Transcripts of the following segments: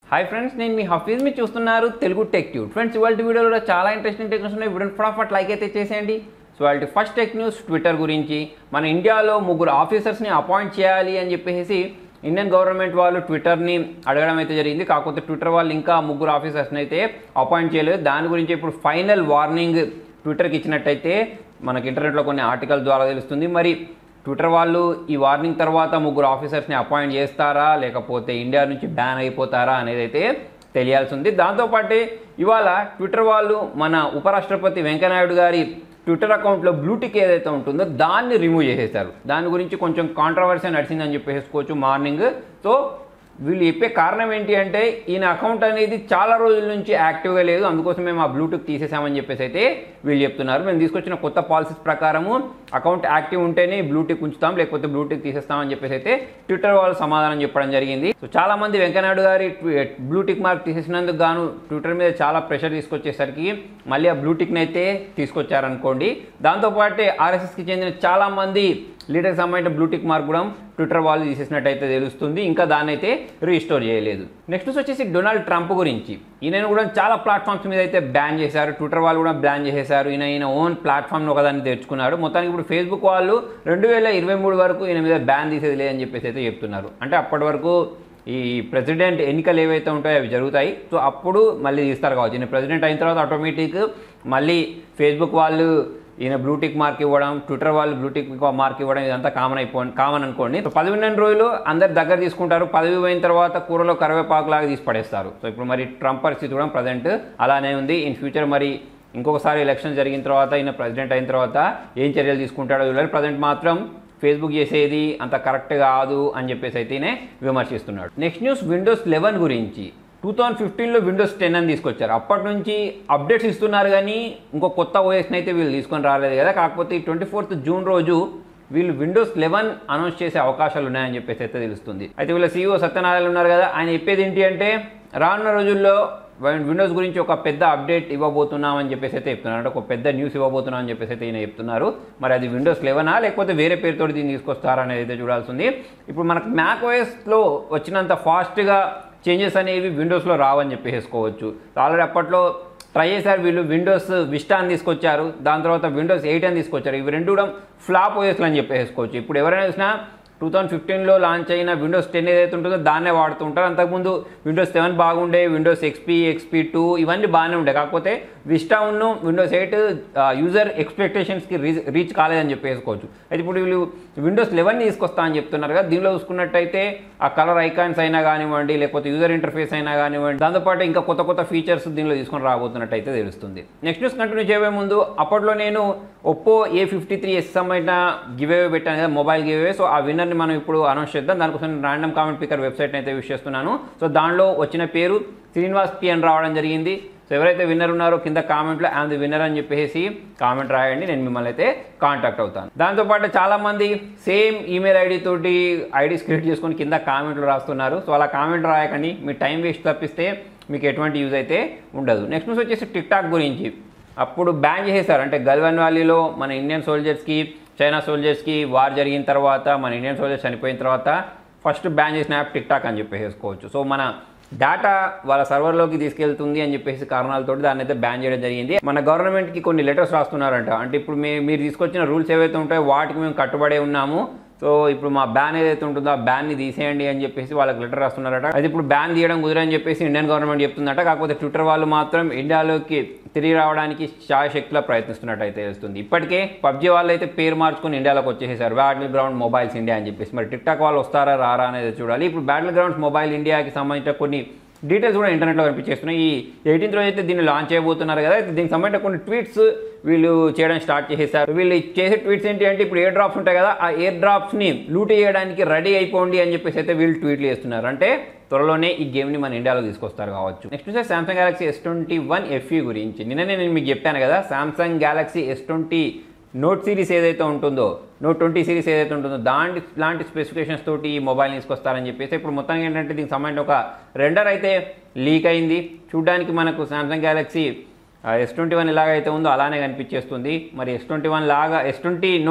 hi friends నేను మీ హఫీజ్ మీ చూస్తున్నారు Telugu tech tube friends ఇవాళ వీడియోలో కూడా చాలా ఇంట్రెస్టింగ్ టెక్ న్యూస్ ఉన్నాయి వీడియో ఫటాఫట్ లైక్ అయితే చేసేయండి సో వాళ్ళ ఫస్ట్ టెక్ న్యూస్ ట్విట్టర్ గురించి మన ఇండియాలో ముగ్గురు ఆఫీసర్స్ని అపాయింట్ చేయాలి అని చెప్పేసి ఇండియన్ గవర్నమెంట్ వాళ్ళు ట్విట్టర్ని అడగడం అయితే జరిగింది కాకపోతే ట్విట్టర్ వాళ్ళు ఇంకా ముగ్గురు ఆఫీసర్స్ని అయితే అపాయింట్ చేయలేదు దాని గురించి ఇప్పుడు ఫైనల్ వార్నింగ్ ట్విట్టర్కి ఇచ్చినట్టయితే మనకి ఇంటర్నెట్లో కొన్ని ఆర్టికల్ ద్వారా తెలుస్తుంది మరి ట్విట్టర్ వాళ్ళు ఈ వార్నింగ్ తర్వాత ముగ్గురు ఆఫీసర్స్ని అపాయింట్ చేస్తారా లేకపోతే ఇండియా నుంచి బ్యాన్ అయిపోతారా అనేది అయితే తెలియాల్సి ఉంది దాంతోపాటే ఇవాళ ట్విట్టర్ వాళ్ళు మన ఉపరాష్ట్రపతి వెంకయ్యనాయుడు గారి ట్విట్టర్ అకౌంట్లో బ్లూటిక్ ఏదైతే ఉంటుందో దాన్ని రిమూవ్ చేసేశారు దాని గురించి కొంచెం కాంట్రవర్సీ నడిచిందని చెప్పేసుకోవచ్చు మార్నింగ్ సో వీళ్ళు చెప్పే కారణం ఏంటి అంటే ఈయన అకౌంట్ అనేది చాలా రోజుల నుంచి యాక్టివ్గా లేదు అందుకోసం మేము ఆ బ్లూటూత్ తీసేసామని చెప్పేసి అయితే వీళ్ళు చెప్తున్నారు మేము తీసుకొచ్చిన కొత్త పాలసీస్ ప్రకారము అకౌంట్ యాక్టివ్ ఉంటేనే బ్లూటూత్ ఉంచుతాం లేకపోతే బ్లూటూత్ తీసేస్తామని చెప్పేసి అయితే ట్విట్టర్ వాళ్ళు సమాధానం చెప్పడం జరిగింది సో చాలా మంది వెంకయ్యనాయుడు గారి బ్లూటిక్ మార్క్ తీసేసినందుకు గాను ట్విట్టర్ మీద చాలా ప్రెషర్ తీసుకొచ్చేసరికి మళ్ళీ ఆ బ్లూటిక్ని అయితే తీసుకొచ్చారనుకోండి దాంతోపాటే ఆర్ఎస్ఎస్కి చెందిన చాలా మంది లీడర్కి సంబంధించిన బ్లూటిక్ మార్క్ కూడా ట్విట్టర్ వాళ్ళు తీసేసినట్టయితే తెలుస్తుంది ఇంకా దాన్ని అయితే రీస్టోర్ చేయలేదు నెక్స్ట్ వచ్చేసి డొనాల్డ్ ట్రంప్ గురించి ఈయన కూడా చాలా ప్లాట్ఫామ్స్ మీద అయితే బ్యాన్ చేశారు ట్విట్టర్ వాళ్ళు కూడా బ్యాన్ చేసేశారు ఈయన ఈయన ఓన్ ప్లాట్ఫామ్ను ఒకదాన్ని తెచ్చుకున్నాడు మొత్తానికి ఇప్పుడు ఫేస్బుక్ వాళ్ళు రెండు వేల ఇరవై మూడు వరకు ఈయన మీద బ్యాన్ తీసేది లేదని చెప్పేసి అయితే చెప్తున్నారు అంటే అప్పటి వరకు ఈ ప్రెసిడెంట్ ఎన్నికలు ఏవైతే ఉంటాయో అవి జరుగుతాయి సో అప్పుడు మళ్ళీ తీస్తారు కావచ్చు ఈయన ప్రెసిడెంట్ అయిన తర్వాత ఆటోమేటిక్ మళ్ళీ ఫేస్బుక్ వాళ్ళు ఈయన బ్లూటిక్ మార్క్ ఇవ్వడం ట్విట్టర్ వాళ్ళు బ్లూటిక్ మార్క్ ఇవ్వడం ఇదంతా కామన్ అయిపో కామన్ అనుకోండి సో పదవి ఉన్న రోజులు అందరు దగ్గర తీసుకుంటారు పదవి పోయిన తర్వాత కూరలో కరివేపాకు లాగా తీసి పడేస్తారు సో ఇప్పుడు మరి ట్రంప్ పరిస్థితి కూడా ప్రజెంట్ అలానే ఉంది ఇన్ ఫ్యూచర్ మరి ఇంకొకసారి ఎలక్షన్ జరిగిన తర్వాత ఈయన ప్రెసిడెంట్ అయిన తర్వాత ఏం చర్యలు తీసుకుంటాడో చూడాలి ప్రజెంట్ మాత్రం ఫేస్బుక్ చేసేది అంత కరెక్ట్ కాదు అని చెప్పేసి అయితేనే విమర్శిస్తున్నాడు నెక్స్ట్ న్యూస్ విండోస్ లెవెన్ గురించి టూ థౌజండ్ ఫిఫ్టీన్లో విండోస్ టెన్ అని తీసుకొచ్చారు అప్పటి నుంచి అప్డేట్స్ ఇస్తున్నారు కానీ ఇంకో కొత్త ఓఎస్ని అయితే వీళ్ళు తీసుకొని రాలేదు కదా కాకపోతే ఈ ట్వంటీ ఫోర్త్ జూన్ రోజు వీళ్ళు విండోస్ లెవెన్ అనౌన్స్ చేసే అవకాశాలు ఉన్నాయని చెప్పేసి అయితే తెలుస్తుంది అయితే వీళ్ళ సీఈఓ సత్యనారాయణ ఉన్నారు కదా ఆయన చెప్పేది ఏంటి అంటే రానున్న రోజుల్లో విండోస్ గురించి ఒక పెద్ద అప్డేట్ ఇవ్వబోతున్నామని చెప్పేసి అయితే చెప్తున్నారు అంటే ఒక పెద్ద న్యూస్ ఇవ్వబోతున్నాం అని చెప్పేసి అయితే ఈయన చెప్తున్నారు మరి అది విండోస్ లెవెనా లేకపోతే వేరే పేరుతో దీన్ని తీసుకొస్తారా అనేది అయితే చూడాల్సి ఉంది ఇప్పుడు మనకు మ్యాక్ ఓఎస్లో వచ్చినంత ఫాస్ట్గా చేంజెస్ అనేవి విండోస్లో రావని చెప్పేసుకోవచ్చు ఆల్రెడీ అప్పట్లో ట్రై చేశారు వీళ్ళు విండోస్ విస్టా అని తీసుకొచ్చారు దాని తర్వాత విండోస్ ఎయిట్ అని తీసుకొచ్చారు ఇవి రెండు కూడా ఫ్లాప్ ఓఎస్లు అని చెప్పేసుకోవచ్చు ఇప్పుడు ఎవరైనా చూసినా టూ థౌసండ్ ఫిఫ్టీన్లో లాంచ్ అయిన విండోస్ టెన్ ఏదైతే ఉంటుందో దాన్నే వాడుతూ ఉంటారు అంతకుముందు విండోస్ సెవెన్ బాగుండే విండోస్ ఎక్స్పీ ఎక్స్పీ టూ ఇవన్నీ బాగానే ఉండే కాకపోతే విస్టా ఉన్న విండోస్ ఎయిట్ యూజర్ ఎక్స్పెక్టేషన్స్కి రీచ్ రీచ్ కాలేదని చెప్పేసుకోవచ్చు అయితే ఇప్పుడు వీళ్ళు విండోస్ లెవెన్ తీసుకొస్తా అని చెప్తున్నారు కదా దీనిలో చూసుకున్నట్టయితే ఆ కలర్ ఐకాన్స్ అయినా కానివ్వండి లేకపోతే యూజర్ ఇంటర్ఫేస్ అయినా కానివ్వండి దాంతోపాటు ఇంకా కొత్త కొత్త ఫీచర్స్ దీనిలో తీసుకొని రాబోతున్నట్టయితే తెలుస్తుంది నెక్స్ట్ న్యూస్ కంటిన్యూ చేయబోయే ముందు అప్పట్లో నేను Oppo A fifty three S సంబంధించిన గివ్ అవే పెట్టాను కదా మొబైల్ గివ్ అవే సో ఆ విన్నర్ని మనం ఇప్పుడు అనౌన్స్ చేద్దాం దానికోసం ర్యాండమ్ కామెంట్ పికర్ వెబ్సైట్ అయితే యూస్ చేస్తున్నాను సో దానిలో వచ్చిన పేరు శ్రీనివాస్ కి అని రావడం జరిగింది సో ఎవరైతే విన్నర్ ఉన్నారో కింద కామెంట్లో ఐఎమ్ ది విన్నర్ అని చెప్పేసి కామెంట్ రాయండి నేను మిమ్మల్ని అయితే కాంటాక్ట్ అవుతాను దాంతోపాటు చాలామంది సేమ్ ఈమెయిల్ ఐడి తోటి ఐడీస్ క్రియేట్ చేసుకొని కింద కామెంట్లు రాస్తున్నారు సో అలా కామెంట్ రాయకండి మీ టైం వేస్ట్ తప్పిస్తే మీకు ఎటువంటి యూజ్ అయితే ఉండదు నెక్స్ట్ న్యూస్ వచ్చేసి టిక్ టాక్ గురించి అప్పుడు బ్యాన్ చేసేసారు అంటే గల్వన్ వ్యాలీలో మన ఇండియన్ సోల్జర్స్కి చైనా సోల్జర్స్కి వార్ జరిగిన తర్వాత మన ఇండియన్ సోల్జర్స్ చనిపోయిన తర్వాత ఫస్ట్ బ్యాన్ చేసిన యాప్ టిక్ టాక్ అని చెప్పేసుకోవచ్చు సో మన డేటా వాళ్ళ సర్వర్లోకి తీసుకెళ్తుంది అని చెప్పేసి కారణాలతో దాన్ని అయితే బ్యాన్ చేయడం జరిగింది మన గవర్నమెంట్కి కొన్ని లెటర్స్ రాస్తున్నారంట అంటే ఇప్పుడు మే మీరు తీసుకొచ్చిన రూల్స్ ఏవైతే ఉంటాయో వాటికి మేము కట్టుబడే ఉన్నాము సో ఇప్పుడు మా బ్యాన్ ఏదైతే ఉంటుందో ఆ బ్యాన్ని తీసేయండి అని చెప్పేసి వాళ్ళకి లెటర్ రాస్తున్నారట అది ఇప్పుడు బ్యాన్ తీయడం కుదరని చెప్పేసి ఇండియన్ గవర్నమెంట్ చెప్తుందట కాకపోతే ట్విట్టర్ వాళ్ళు మాత్రం ఇండియాలోకి తిరిగి రావడానికి శాయశక్తిలో ప్రయత్నిస్తున్నట్టు అయితే తెలుస్తుంది ఇప్పటికే పబ్జీ వాళ్ళు అయితే పేరు మార్చుకుని ఇండియాలోకి వచ్చేసారు బ్యాటిల్ గ్రౌండ్ మొబైల్స్ ఇండియా అని చెప్పేసి మరి టిక్టాక్ వాళ్ళు వస్తారా రారా అనేది చూడాలి ఇప్పుడు బ్యాటిల్ గ్రౌండ్స్ మొబైల్ ఇండియాకి సంబంధించిన కొన్ని డీటెయిల్స్ కూడా ఇంటర్నెట్లో కనిపించేస్తున్నాయి ఈ ఎయిటీన్త్ రోజు అయితే దీన్ని లాంచ్ చేయబోతున్నారు కదా దీనికి సంబంధించిన కొన్ని ట్వీట్స్ వీళ్ళు చేయడం స్టార్ట్ చేసేసారు వీళ్ళు చేసే ట్వీట్స్ ఏంటి అంటే ఇప్పుడు ఎయిర్ డ్రాప్స్ ఉంటాయి కదా ఆ ఎయిర్ డ్రాప్స్ని లూట్ చేయడానికి రెడీ అయిపోండి అని చెప్పేసి అయితే వీళ్ళు ట్వీట్లు చేస్తున్నారు అంటే త్వరలోనే ఈ గేమ్ని మన ఇండియాలో తీసుకొస్తారు కావచ్చు నెక్స్ట్ వచ్చేసి Samsung Galaxy S twenty one FE గురించి నిన్ననే నేను మీకు చెప్పాను కదా Samsung Galaxy S twenty note series ఏదైతే ఉంటుందో నోట్ ట్వంటీ సిరీస్ ఏదైతే ఉంటుందో దాంటి లాంటి స్పెసిఫికేషన్స్ తోటి ఈ మొబైల్ తీసుకొస్తారని చెప్పేసి ఇప్పుడు మొత్తానికి ఏంటంటే దీనికి సంబంధించిన ఒక రెండర్ అయితే లీక్ అయింది చూడ్డానికి మనకు Samsung Galaxy S twenty one ఎలాగైతే ఉందో అలానే కనిపించేస్తుంది మరి ఎస్ ట్వంటీ వన్ లాగా ఎస్ ట్వంటీ నోట్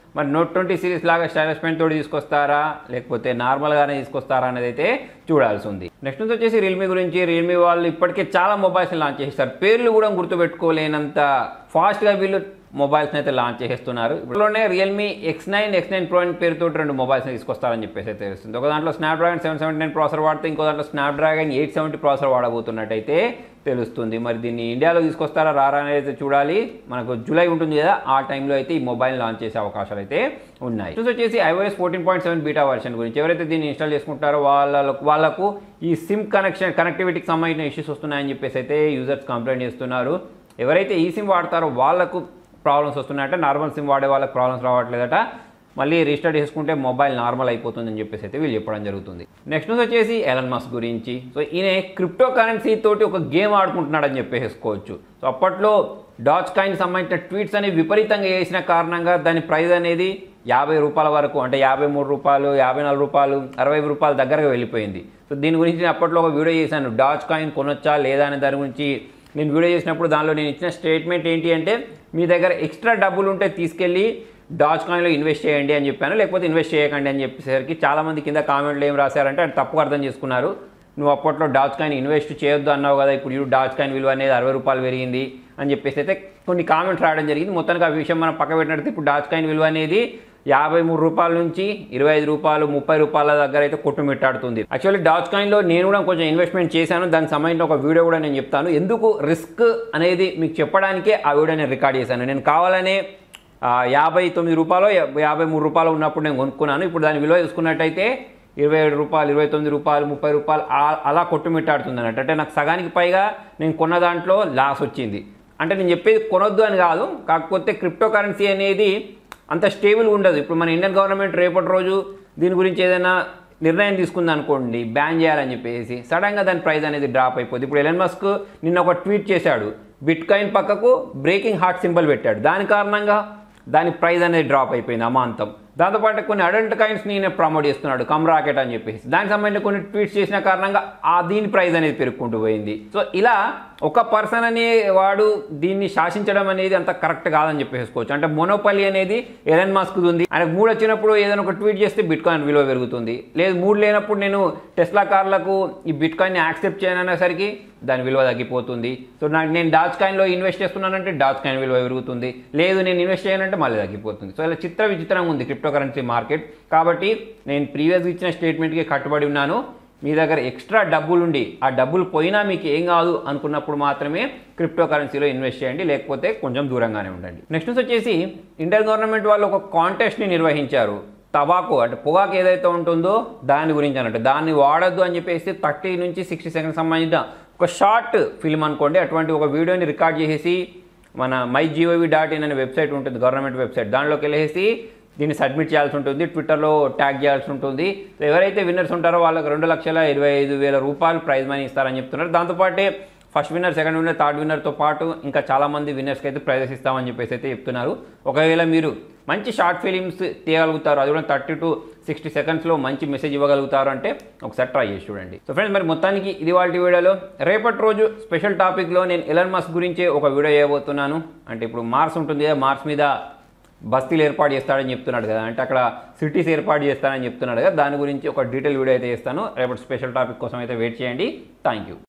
మరి నోట్ ట్వంటీ సిరీస్ లాగా స్టైలస్ పెన్ తోటి తీసుకొస్తారా లేకపోతే నార్మల్గానే తీసుకొస్తారా అనేది అయితే చూడాల్సి ఉంది నెక్స్ట్ నుంచి వచ్చేసి రియల్మీ గురించి రియల్మీ వాళ్ళు ఇప్పటికే చాలా మొబైల్స్ లాంచ్ చేస్తారు పేర్లు కూడా గుర్తుపెట్టుకోలేనంత ఫాస్ట్గా వీళ్ళు మొబైల్స్ని అయితే లాంచ్ చేస్తున్నారు ఇప్పుడులోనే Realme X nine X nine pro అని పేరుతో రెండు మొబైల్స్ని తీసుకొస్తారని చెప్పేసి అయితే తెలుస్తుంది ఒక దాంట్లో Snapdragon seven seventy nine processor వాడితే ఇంకో దాంట్లో స్నాప్డ్రాగన్ ఎయిట్ సెవెంటీ ప్రాసెసర్ వాడబోతున్నట్టయితే తెలుస్తుంది మరి దీన్ని ఇండియాలో తీసుకొస్తారా రారా అనేది అయితే చూడాలి మనకు జూలై ఉంటుంది కదా ఆ టైంలో అయితే ఈ మొబైల్ లాంచ్ చేసే అవకాశాలు అయితే ఉన్నాయి చూసి వచ్చేసి iOS fourteen point seven beta version గురించి ఎవరైతే దీన్ని ఇన్స్టాల్ చేసుకుంటారో వాళ్ళకు వాళ్ళకు ఈ సిమ్ కనెక్షన్ కనెక్టివిటీకి సంబంధించిన ఇష్యూస్ వస్తున్నాయని చెప్పేసి అయితే యూజర్స్ కంప్లైంట్ చేస్తున్నారు ఎవరైతే ఈ సిమ్ వాడతారో వాళ్ళకు ప్రాబ్లమ్స్ వస్తున్నాయట నార్మల్ సిమ్ వాడే వాళ్ళకి ప్రాబ్లమ్స్ రావట్లేదట మళ్ళీ రీస్టార్ట్ చేసుకుంటే మొబైల్ నార్మల్ అయిపోతుందని చెప్పేసి అయితే వీళ్ళు చెప్పడం జరుగుతుంది నెక్స్ట్ న్యూస్ వచ్చేసి ఎలన్ మస్క్ గురించి సో ఈయన క్రిప్టో కరెన్సీ తోటి ఒక గేమ్ ఆడుకుంటున్నాడని చెప్పేసుకోవచ్చు సో అప్పట్లో డాచ్ కాయిన్ సంబంధించిన ట్వీట్స్ అనేవి విపరీతంగా చేసిన కారణంగా దాని ప్రైస్ అనేది యాభై రూపాయల వరకు అంటే యాభై మూడు రూపాయలు యాభై నాలుగు రూపాయలు అరవై రూపాయల దగ్గరగా వెళ్ళిపోయింది సో దీని గురించి నేను అప్పట్లో ఒక వీడియో చేశాను డాచ్ కాయిన్ కొనొచ్చా లేదా అనే దాని గురించి నేను వీడియో చేసినప్పుడు దానిలో నేను ఇచ్చిన స్టేట్మెంట్ ఏంటి అంటే మీ దగ్గర ఎక్స్ట్రా డబ్బులు ఉంటే తీసుకెళ్ళి డాచ్ కాయిన్లో ఇన్వెస్ట్ చేయండి అని చెప్పాను లేకపోతే ఇన్వెస్ట్ చేయకండి అని చెప్పేసరికి చాలామంది కింద కామెంట్లు ఏం రాశారంటే అది తప్పుగా అర్థం చేసుకున్నారు నువ్వు అప్పట్లో డాచ్ కాయిన్ ఇన్వెస్ట్ చేయొద్దు అన్నావు కదా ఇప్పుడు ఇటు డాచ్ కాయిన్ విలువ అనేది అరవై రూపాయలు పెరిగింది అని చెప్పేసి అయితే కొన్ని కామెంట్స్ రావడం జరిగింది మొత్తానికి ఆ విషయం మనం పక్క పెట్టినట్టు ఇప్పుడు డాచ్ కాయిన్ విలువ అనేది యాభై మూడు రూపాయల నుంచి ఇరవై ఐదు రూపాయలు ముప్పై రూపాయల దగ్గర అయితే కొట్టుమిట్టాడుతుంది యాక్చువల్లీ డాచ్ కాయిన్లో నేను కూడా కొంచెం ఇన్వెస్ట్మెంట్ చేశాను దానికి సంబంధించిన ఒక వీడియో కూడా నేను చెప్తాను ఎందుకు రిస్క్ అనేది మీకు చెప్పడానికే ఆ వీడియో నేను రికార్డ్ చేశాను నేను కావాలనే ఆ, యాభై తొమ్మిది రూపాయలు యాభై మూడు రూపాయలు ఉన్నప్పుడు నేను కొనుక్కున్నాను ఇప్పుడు దాని విలువ చూసుకున్నట్టయితే ఇరవై ఏడు రూపాయలు ఇరవై తొమ్మిది రూపాయలు ముప్పై రూపాయలు ఆ- అలా కొట్టుమిట్టాడుతుంది అన్నట్టు అంటే నాకు సగానికి పైగా నేను కొన్న దాంట్లో లాస్ వచ్చింది అంటే నేను చెప్పేది కొనొద్దు అని కాదు కాకపోతే క్రిప్టో కరెన్సీ అనేది అంత స్టేబుల్ ఉండదు ఇప్పుడు మన ఇండియన్ గవర్నమెంట్ రేపటి రోజు దీని గురించి ఏదైనా నిర్ణయం తీసుకుంది అనుకోండి బ్యాన్ చేయాలని చెప్పేసి సడన్గా దాని ప్రైస్ అనేది డ్రాప్ అయిపోద్ది ఇప్పుడు ఎలన్ మస్క్ నిన్న ఒక ట్వీట్ చేశాడు బిట్ కాయిన్ పక్కకు బ్రేకింగ్ హార్ట్ సింబల్ పెట్టాడు దాని కారణంగా దాని ప్రైస్ అనేది డ్రాప్ అయిపోయింది అమాంతం దాంతోపాటు కొన్ని అడల్ట్ కాయిన్స్ నేను ప్రమోట్ చేస్తున్నాడు కమ్ రాకెట్ అని చెప్పేసి దానికి సంబంధించిన కొన్ని ట్వీట్స్ చేసిన కారణంగా ఆ దీని ప్రైస్ అనేది పెరుగుకుంటూ పోయింది సో ఇలా ఒక పర్సన్ అనే వాడు దీన్ని శాసించడం అనేది అంత కరెక్ట్ కాదని చెప్పేసుకోవచ్చు అంటే మొనోపలి అనేది ఎలన్ మాస్క్ ఉంది ఆయనకు మూడు వచ్చినప్పుడు ఏదైనా ఒక ట్వీట్ చేస్తే బిట్ కాయిన్ విలువ పెరుగుతుంది లేదు మూడు లేనప్పుడు నేను టెస్లా కార్లకు ఈ బిట్ కాయిన్ని యాక్సెప్ట్ చేయననేసరికి దాని విలువ తగ్గిపోతుంది సో నాకు నేను డాచ్ కాయిన్లో ఇన్వెస్ట్ చేస్తున్నానంటే డాచ్ కాయిన్ విలువ పెరుగుతుంది లేదు నేను ఇన్వెస్ట్ చేయనంటే మళ్ళీ తగ్గిపోతుంది సో ఇలా చిత్ర విచిత్రంగా ఉంది క్రిప్టో కరెన్సీ మార్కెట్ కాబట్టి నేను ప్రీవియస్గా ఇచ్చిన స్టేట్మెంట్కి కట్టుబడి ఉన్నాను మీ దగ్గర ఎక్స్ట్రా డబ్బులు ఉండి ఆ డబ్బులు పోయినా మీకు ఏం కాదు అనుకున్నప్పుడు మాత్రమే క్రిప్టో కరెన్సీలో ఇన్వెస్ట్ చేయండి లేకపోతే కొంచెం దూరంగానే ఉండండి నెక్స్ట్ వచ్చేసి ఇండియన్ గవర్నమెంట్ వాళ్ళు ఒక కాంటెస్ట్ని నిర్వహించారు టబాకో అంటే పొగాకు ఏదైతే ఉంటుందో దాని గురించి అన్నట్టు దాన్ని వాడద్దు అని చెప్పేసి థర్టీ నుంచి సిక్స్టీ సెకండ్స్ సంబంధించిన ఒక షార్ట్ ఫిల్మ్ అనుకోండి అటువంటి ఒక వీడియోని రికార్డ్ చేసేసి మన మై జీఓవి డాట్ ఇన్ అనే వెబ్సైట్ ఉంటుంది గవర్నమెంట్ వెబ్సైట్ దానిలోకి వెళ్ళేసి దీన్ని సబ్మిట్ చేయాల్సి ఉంటుంది ట్విట్టర్లో ట్యాగ్ చేయాల్సి ఉంటుంది సో ఎవరైతే విన్నర్స్ ఉంటారో వాళ్ళకి రెండు లక్షల ఇరవై ఐదు వేల రూపాయలు ప్రైజ్ మనీ ఇస్తారని చెప్తున్నారు దాంతోపాటే first winner second winner third విన్నర్తో పాటు ఇంకా చాలామంది విన్నర్స్కి అయితే ప్రైజెస్ ఇస్తామని చెప్పేసి అయితే చెప్తున్నారు ఒకవేళ మీరు మంచి షార్ట్ ఫిలిమ్స్ తీయగలుగుతారు అది కూడా థర్టీ టు సిక్స్టీ సెకండ్స్లో మంచి మెసేజ్ ఇవ్వగలుగుతారు అంటే ఒకసారి ట్రై చేసి చూడండి సో ఫ్రెండ్స్ మరి మొత్తానికి ఇది వాళ్ళ వీడియోలో రేపటి రోజు స్పెషల్ టాపిక్లో నేను ఎలన్ మస్క్ గురించే ఒక వీడియో చేయబోతున్నాను అంటే ఇప్పుడు మార్స్ ఉంటుంది కదా మార్స్ మీద బస్తీలు ఏర్పాటు చేస్తాడని చెప్తున్నాడు కదా అంటే అక్కడ సిటీస్ ఏర్పాటు చేస్తానని చెప్తున్నాడు కదా దాని గురించి ఒక డీటెయిల్ వీడియో అయితే చేస్తాను రేపటి స్పెషల్ టాపిక్ కోసం అయితే వెయిట్ చేయండి థ్యాంక్ యూ